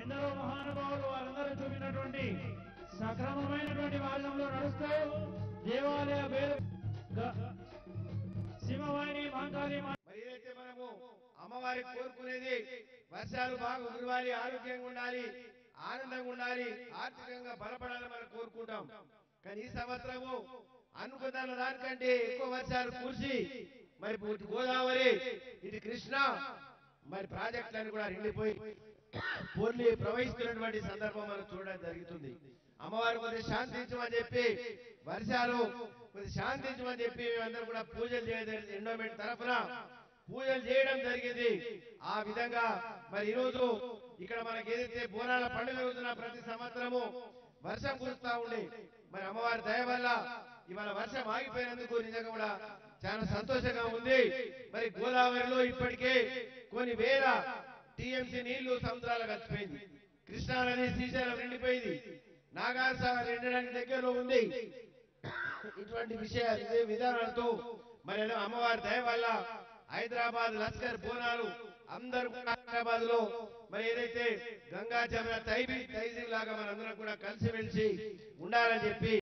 ఎందరో మహానుభావులు వారందరూ చూపినటువంటి సక్రమమైనటువంటి మార్గంలో నడుస్తూ దేవాలయ పేరు గ- శివవాణి మాంకాళి మా- మరి ఏదైతే మనము అమ్మవారి కోరుకునేది వర్షాలు బాగా కురవాలి ఆరోగ్యంగా ఉండాలి ఆనందంగా ఉండాలి ఆర్థికంగా బలపడాలని మనం కోరుకుంటాం కానీ ఈ సంవత్సరము అనుకున్న దానికంటే ఎక్కువ వర్షాలు కురిసి మరి ఇటు గోదావరి ఇటు కృష్ణ మరి ప్రాజెక్టులన్నీ కూడా నిండిపోయి పూర్ణి ప్రవహిస్తున్నటువంటి సందర్భం మనం చూడడం జరుగుతుంది అమ్మవారు కొద్దిగా శాంతించమని చెప్పి వర్షాలు కొద్దిగా శాంతించమని చెప్పి మేమందరం కూడా పూజలు చేయడం ఎండోమెంట్ తరఫున పూజలు చేయడం జరిగింది ఆ విధంగా మరి ఈరోజు ఇక్కడ మనకి ఏదైతే బోనాల పండుగ రోజున ప్రతి సంవత్సరము వర్షం కురుస్తా ఉండే మరి అమ్మవారి దయ వల్ల ఇవాళ వర్షం ఆగిపోయినందుకు నిజంగా కూడా చాలా సంతోషంగా ఉంది మరి గోదావరిలో ఇప్పటికే కొన్ని వేల టీఎంసీ నీళ్లు సముద్రాలు కలిసిపోయింది కృష్ణా నది శ్రీశైలం నిండిపోయింది నాగార్ సాగర్ నిండడానికి దగ్గరలో ఉంది ఇటువంటి విషయాలు ఇదే విధానాలతో మరి ఏదో అమ్మవారి దయ వల్ల హైదరాబాద్ లష్కర్ బోనాలు అందరూ కూడా హైదరాబాద్ లో మరి ఏదైతే గంగా జమున తైబీ తైజీ లాగా మనందరం కూడా కలిసిమెలిసి ఉండాలని చెప్పి